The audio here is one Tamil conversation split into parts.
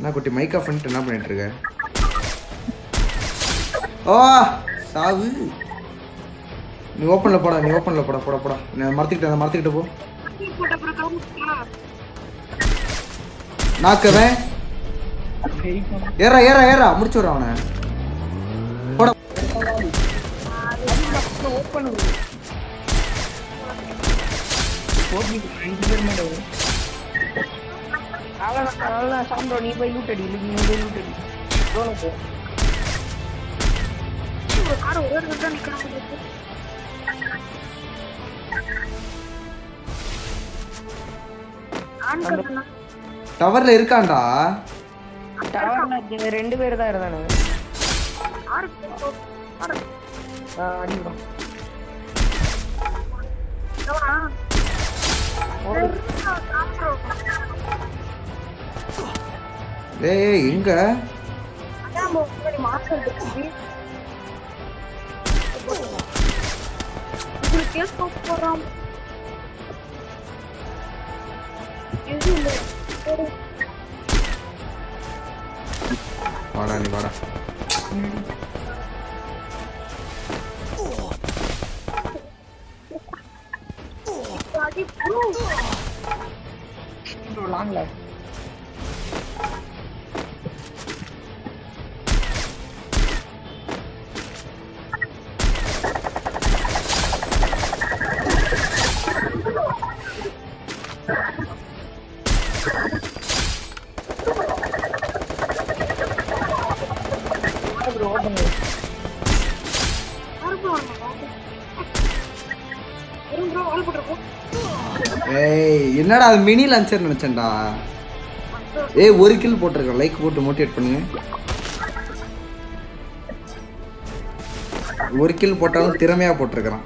என்ன குட்டி மைக் ஆஃப் பண்ணிட்டு என்ன பண்ணிட்டு இருக்க ஓ சாவு நீ ஓப்பன்ல போடா நீ ஓப்பன்ல போடா போடா போடா நான் மறந்துக்கிட்ட மறந்துக்கிட்ட போ போட்ட அப்புறம் கவுண்ட் நாக்குவேன் ஏறா ஏறா ஏறா முடிச்சு விட்றான் அவனை போடா ஓப்பன் ஓபி ரெண்டு பேர் மேல அவ்வளோதான் அவ்வளோதான் சாப்பிட்றோம் நீ போய் லூட் அடி நீ போய் லூட் அடி ரோல போ ஒரு கார் ஒரே இடத்துல தான் நிக்கிறாங்க ஆன் பண்ணா டவர்ல இருக்கான்டா டவர்ல ரெண்டு பேர் தான் இருந்தானுங்க ஆறு ஆறு ஆ, அடிக்கிறோம் எவனா ஏய் ஏய், எங்க அதான் முன்னாடி மாஸ்டர் இருக்கு இப்படி கேஸ் போடுறான் எது இல்லை சரி. வாடா நீ வாடா அடி ப்ரோ லாங்ல ஓப்பன் ப்ரோ ஆல் போட்டுருக்கோம் ஏய் என்னடா அது மினி லஞ்சர் நினைச்சேன்டா ஏய் ஒரு கில் போட்டிருக்கேன் லைக் போட்டு மோட்டிவேட் பண்ணுங்க ஒரு கில் போட்டாலும் திறமையா போட்டிருக்கிறான்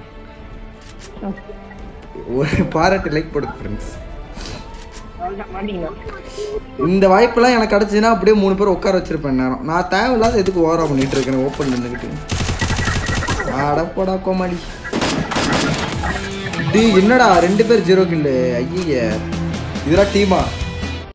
ஒரு பாராட்டு லைக் போடுங்க ஃப்ரெண்ட்ஸ் மாட்டீங்களா இந்த வாய்ப்பெல்லாம் எனக்கு கிடச்சின்னா அப்படியே மூணு பேர் உட்கார வச்சிருப்பேன் நேரம் நான் தேவையில்லாத எதுக்கு ஓவரா பண்ணிட்டு இருக்கேன் ஓப்பன் நின்றுக்கிட்டு அடப்படா கோமாளி டேய் என்னடா ரெண்டு பேர் ஜீரோ கில்லு ஐய இதெல்லாம் டீமா